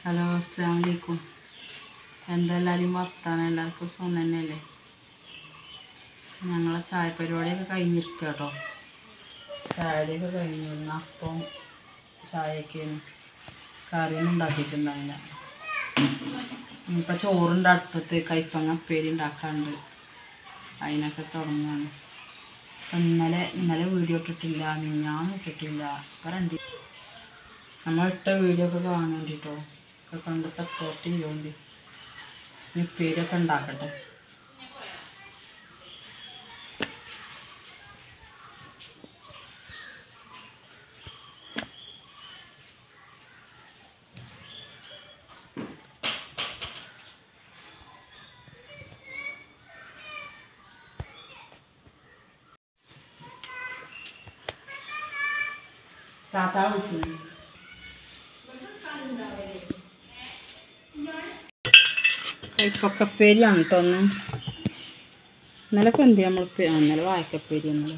hello അസ്സാം വലൈക്കും എന്താ എല്ലാവരും വർത്താനം എല്ലാവർക്കും സുഖം തന്നെയല്ലേ ഞങ്ങളെ ചായ പരിപാടിയൊക്കെ കഴിഞ്ഞിരിക്കുക കേട്ടോ ചായയൊക്കെ കഴിഞ്ഞു ഇന്ന് അപ്പം ചായയൊക്കെ കറിയൊന്നും ഉണ്ടാക്കിയിട്ടുണ്ടായില്ല ഇനിയിപ്പോൾ ചോറുണ്ട് അടുപ്പത്ത് കൈപ്പങ്ങ ഉപ്പേരി ഉണ്ടാക്കാണ്ട് അതിനൊക്കെ തുടങ്ങുകയാണ് അപ്പം ഇന്നലെ ഇന്നലെ വീഡിയോ ഇട്ടിട്ടില്ല ഞാൻ ഇട്ടിട്ടില്ല അപ്പം രണ്ട് നമ്മൾ ഇട്ട വീഡിയോ ഒക്കെ കാണാൻ വേണ്ടിട്ടോ ഒക്കെ കണ്ട് സപ്പോർട്ട് ചെയ്യുകൊണ്ട് ഇനി ഉപ്പേരിയൊക്കെ ഉണ്ടാക്കട്ടെ താത്ത വിളിച്ചു കൈപ്പക്കപ്പേരിയാണ് കേട്ടോ ഒന്ന് ഇന്നലെ ഇപ്പം എന്ത് നമ്മൾ ഇന്നലെ വായക്കപ്പേരി എന്നത്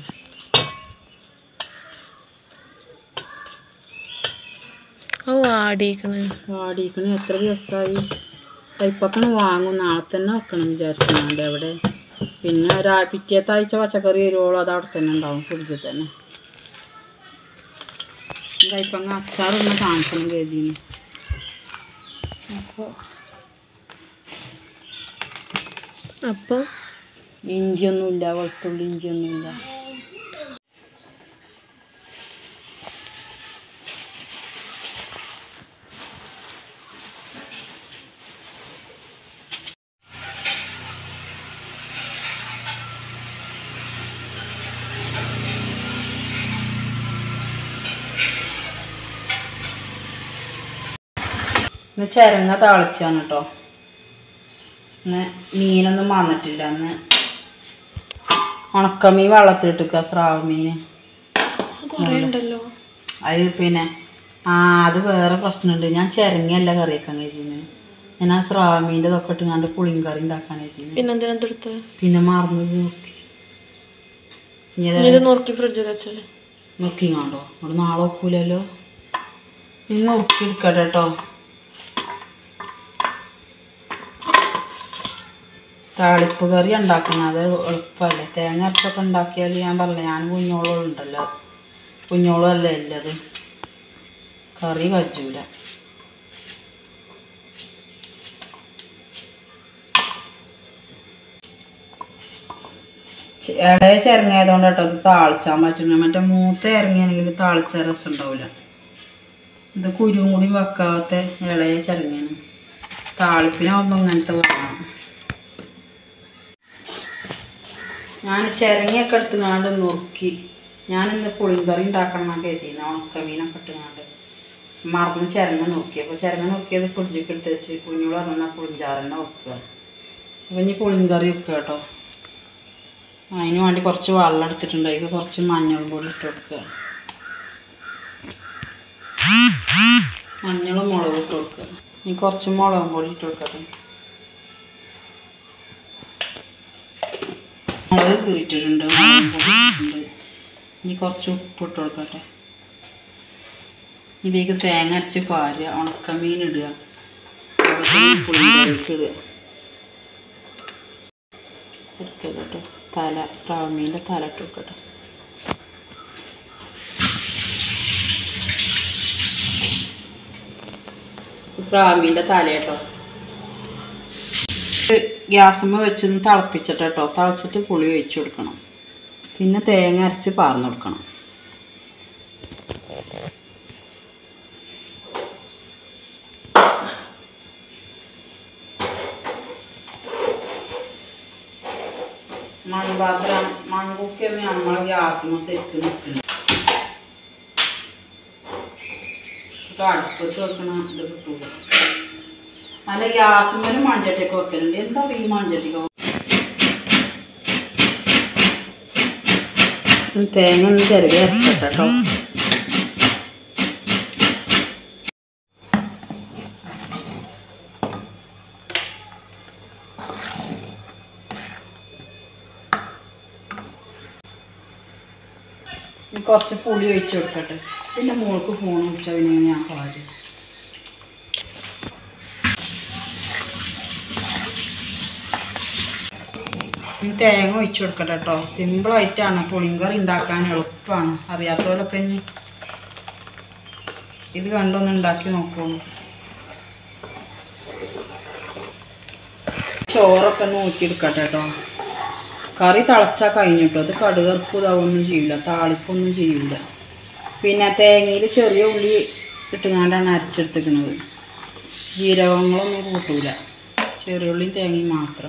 ഓ ആടിക്കണ് വാടിക്കണ എത്ര ദിവസമായി കൈപ്പക്കണം വാങ്ങും നാളെ തന്നെ വെക്കണം വിചാരിക്കുന്നുണ്ട് അവിടെ പിന്നെ ഒരാ പിറ്റേത്തെ ആഴ്ച പച്ചക്കറി വരുവോളൂ അത് അവിടെ തന്നെ ഉണ്ടാവും ഫ്രിഡ്ജിൽ തന്നെ കൈപ്പങ്ങ അച്ചാറൊന്ന് കാണിക്കണം കരുതിന് അപ്പോൾ അപ്പോൾ ഇഞ്ചിയൊന്നുമില്ല വെളുത്തുള്ളി ഇഞ്ചിയൊന്നുമില്ല ഇന്ന് ചിരങ്ങ താളിച്ചാണ് കേട്ടോ ഇന്ന് മീനൊന്നും വന്നിട്ടില്ല ഇന്ന് ഉണക്കമീൻ വെള്ളത്തിലിട്ടിക്കുക സ്രാവ് മീൻ കുറേ ഉണ്ടല്ലോ അത് പിന്നെ ആ അത് വേറെ പ്രശ്നമുണ്ട് ഞാൻ ചിരങ്ങയല്ല കറി വെക്കാൻ കരുതിയത് ഞാൻ ആ സ്രാവ് മീൻ്റെ ഇതൊക്കെ ഇട്ടുകൊണ്ട് പുളിയും കറി ഉണ്ടാക്കാൻ കരുതിയത് പിന്നെ എന്തിനാ എടുത്ത് പിന്നെ മറന്നത് നോക്കി ഇനി ഇനി ഇത് നുറുക്കി ഫ്രിഡ്ജിൽ വെച്ചല്ലേ നോക്കിങ്ങാണ്ടോ അവിടെ നാളെ ഒക്കൂലല്ലോ ഇന്ന് നോക്കി എടുക്കട്ടെ കേട്ടോ താളിപ്പ് കറി ഉണ്ടാക്കണം അത് എളുപ്പമല്ലേ തേങ്ങ അരച്ചൊക്കെ ഉണ്ടാക്കിയാൽ ഞാൻ പറഞ്ഞില്ല ഞാൻ കുഞ്ഞോളം ഉണ്ടല്ലോ കുഞ്ഞോളം അല്ലേ ഇല്ലത് കറി കജൂല ചെ- ഇളയ ചിരങ്ങായതുകൊണ്ട് കേട്ടോ ഇത് താളിച്ചാൻ പറ്റുന്ന മറ്റേ മൂത്ത ഇറങ്ങിയാണെങ്കിൽ താളിച്ച രസം ഉണ്ടാവില്ല ഇത് കുരുവും കൂടി വെക്കാത്ത ഇളയ ചിരങ്ങയാണ് താളിപ്പിനാവുമ്പോൾ ഇങ്ങനത്തെ വേണം ഞാൻ ചിരങ്ങയൊക്കെ എടുത്തുങ്ങാണ്ട് നുറുക്കി ഞാനിന്ന് പുളിങ്കറി ഉണ്ടാക്കണം എന്നൊക്കെ എഴുതിയിരുന്നു ഉണക്കമീനൊക്കെ ഇട്ടുങ്ങാണ്ട് മറന്ന് ചിരങ്ങ നോക്കി അപ്പോൾ ചിരങ്ങ നോക്കിയത് ഫ്രിഡ്ജിക്ക് എടുത്ത് വെച്ച് കുഞ്ഞോട് പറഞ്ഞാൽ പുളിഞ്ചാറന്നെ വെക്കുക അപ്പോൾ ഇനി പുളിങ്കറി വെക്കുക കേട്ടോ അതിന് വേണ്ടി കുറച്ച് വെള്ളം എടുത്തിട്ടുണ്ട് അതിൽ കുറച്ച് മഞ്ഞളും പൊടി ഇട്ട് കൊടുക്കുക മഞ്ഞളും മുളകും ഇട്ട് കൊടുക്കുക ഇനി കുറച്ച് മുളകും പൊടി ഇട്ട് കൊടുക്കട്ടെ മുളക് കീറിയിട്ടിട്ടുണ്ട് മുളകും പൊടി ഇട്ടിട്ടുണ്ട് ഇനി കുറച്ച് ഉപ്പ് ഇട്ട് കൊടുക്കട്ടെ ഇതിലേക്ക് തേങ്ങ അരച്ച് പാരുക ഉണക്കമീൻ ഇടുക അതുപോലെ പുളിങ്കറിക്ക് ഇടുക എടുക്കുക കേട്ടോ തല സ്രാവമീൻ്റെ തല ഇട്ട് വെക്കട്ടെ സ്രാവമീൻ്റെ തല കേട്ടോ ഗ്യാസമ്മ വെച്ചൊന്ന് തിളപ്പിച്ചിട്ട് കേട്ടോ തിളച്ചിട്ട് പുളി ഒഴിച്ച് കൊടുക്കണം പിന്നെ തേങ്ങ അരച്ച് പാർന്ന് കൊടുക്കണം മൺപാത്രം മൺകുക്കൊന്നും നമ്മളെ ഗ്യാസുമ്മ ശരിക്കും നിൽക്കണം ഇപ്പൊ അടുപ്പത്ത് വെക്കണ ഇത് കിട്ടൂല നല്ല ഗ്യാസുമ്മലും മൺചട്ടിയൊക്കെ വെക്കലുണ്ട് എന്താ ഈ മൺചട്ടിക്ക് തേങ്ങ ഒന്ന് ചെറുകെ ഇറക്കട്ടെ കേട്ടോ ഇനി കുറച്ച് പുളി ഒഴിച്ച് കൊടുക്കട്ടെ പിന്നെ മോൾക്ക് ഫോൺ വിളിച്ചാൽ പിന്നെ ഞാൻ പാടി തേങ്ങ ഒഴിച്ചു കൊടുക്കട്ടെ കേട്ടോ സിമ്പിളായിട്ടാണ് പുളിങ്കറി ഉണ്ടാക്കാൻ എളുപ്പമാണ് അറിയാത്തവരൊക്കെ ഇനി ഇത് കണ്ടൊന്ന് ഉണ്ടാക്കി നോക്കുള്ളൂ ചോറൊക്കെ ഒന്ന് ഊറ്റിയെടുക്കട്ടെ കേട്ടോ കറി തിളച്ചാൽ കഴിഞ്ഞിട്ടോ അത് കടുകർക്ക് ഇതാവൊന്നും ചെയ്യില്ല താളിപ്പൊന്നും ചെയ്യില്ല പിന്നെ തേങ്ങയിൽ ചെറിയ ഉള്ളി ഇട്ടുകൊണ്ടാണ് അരച്ചെടുത്തിരിക്കുന്നത് ജീരകങ്ങളൊന്നും കൂട്ടൂല ചെറിയ ഉള്ളിയും തേങ്ങയും മാത്രം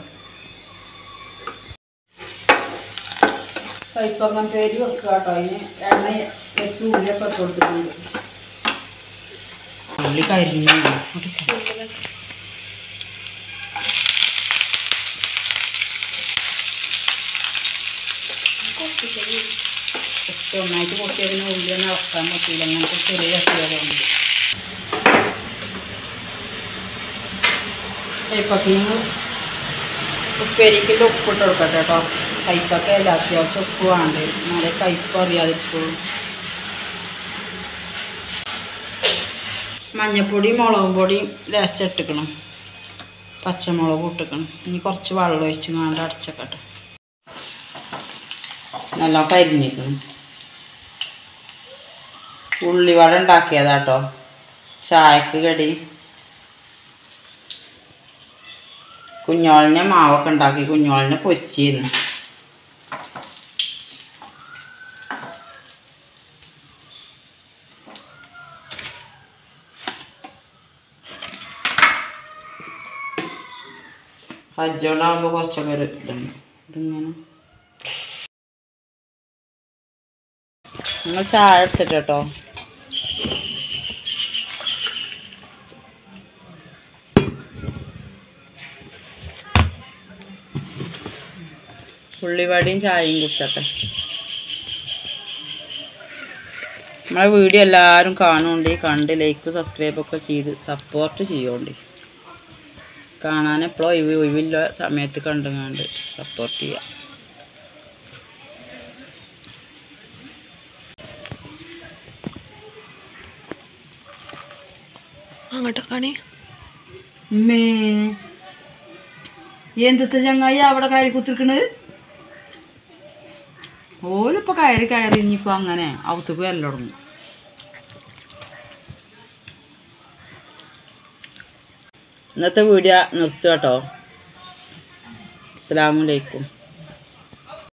കൈപ്പക്കം പേര് വെക്കുക കേട്ടോ അതിന് എണ്ണ വെച്ച് ഉള്ളിയൊക്കെ ഇട്ട് കൊടുത്തിട്ടുണ്ട് ഉള്ളി കരിഞ്ഞു ഒന്നായിട്ട് പൊട്ടിയതിന് ഉള്ളി ഒന്നും ഇളക്കാൻ പറ്റില്ല അങ്ങനത്തെ ചെറിയ കത്തിയതുകൊണ്ട് കൈപ്പക്കയും ഉപ്പേരിക്കുള്ള ഉപ്പിട്ട് കൊടുക്കട്ടെ കേട്ടോ കൈപ്പൊക്കെ അല്ല അത്യാവശ്യം ഉപ്പ് വേണ്ടേ എന്നാലേ കയ്പ്പ് അറിയാതിരിക്കുള്ളൂ മഞ്ഞപ്പൊടിയും മുളകും പൊടിയും ലേസ്റ്റ് ഇട്ടിക്കണം പച്ചമുളക് ഇട്ടിക്കണം ഇനി കുറച്ച് വെള്ളം ഒഴിച്ച് കാണ്ട് അടച്ചക്കട്ടെ നല്ല കരിഞ്ഞിക്കണം ഉള്ളിവട ഉണ്ടാക്കിയതാട്ടോ ചായക്ക് കടി കുഞ്ഞോളിനെ മാവൊക്കെ ഉണ്ടാക്കി കുഞ്ഞോളിനെ പൊരിച്ചിരുന്നു കജ്ജോളാകുമ്പോൾ കുറച്ചൊക്കെ ഒരു ഇതുണ്ട് ഇതിങ്ങനെ നിങ്ങൾ ചായ അടിച്ചിട്ട് കേട്ടോ ഉള്ളിവടയും ചായയും കുടിച്ചട്ടെ നമ്മളെ വീഡിയോ എല്ലാവരും കാണുന്നുണ്ട് കണ്ട് ലൈക്ക് സബ്സ്ക്രൈബ് ഒക്കെ ചെയ്ത് സപ്പോർട്ട് ചെയ്യുന്നുണ്ട് കാണാൻ എപ്പോഴും ഒഴിവ് ഒഴിവില്ല സമയത്ത് കണ്ടുങ്ങാണ്ട് സപ്പോർട്ട് ചെയ്യാം അങ്ങോട്ട് കാണി മേ എന്തത്തെ ചങ്ങായി അവിടെ കയറി കുത്തിരിക്കണത് ഓലിപ്പോ കയറി കയറി ഇനിയിപ്പോ അങ്ങനെ അവത്തേക്ക് വല്ല തുടങ്ങും ഇന്നത്തെ വീഡിയോ നിർത്തുക കേട്ടോ അസ്സാമലൈക്കും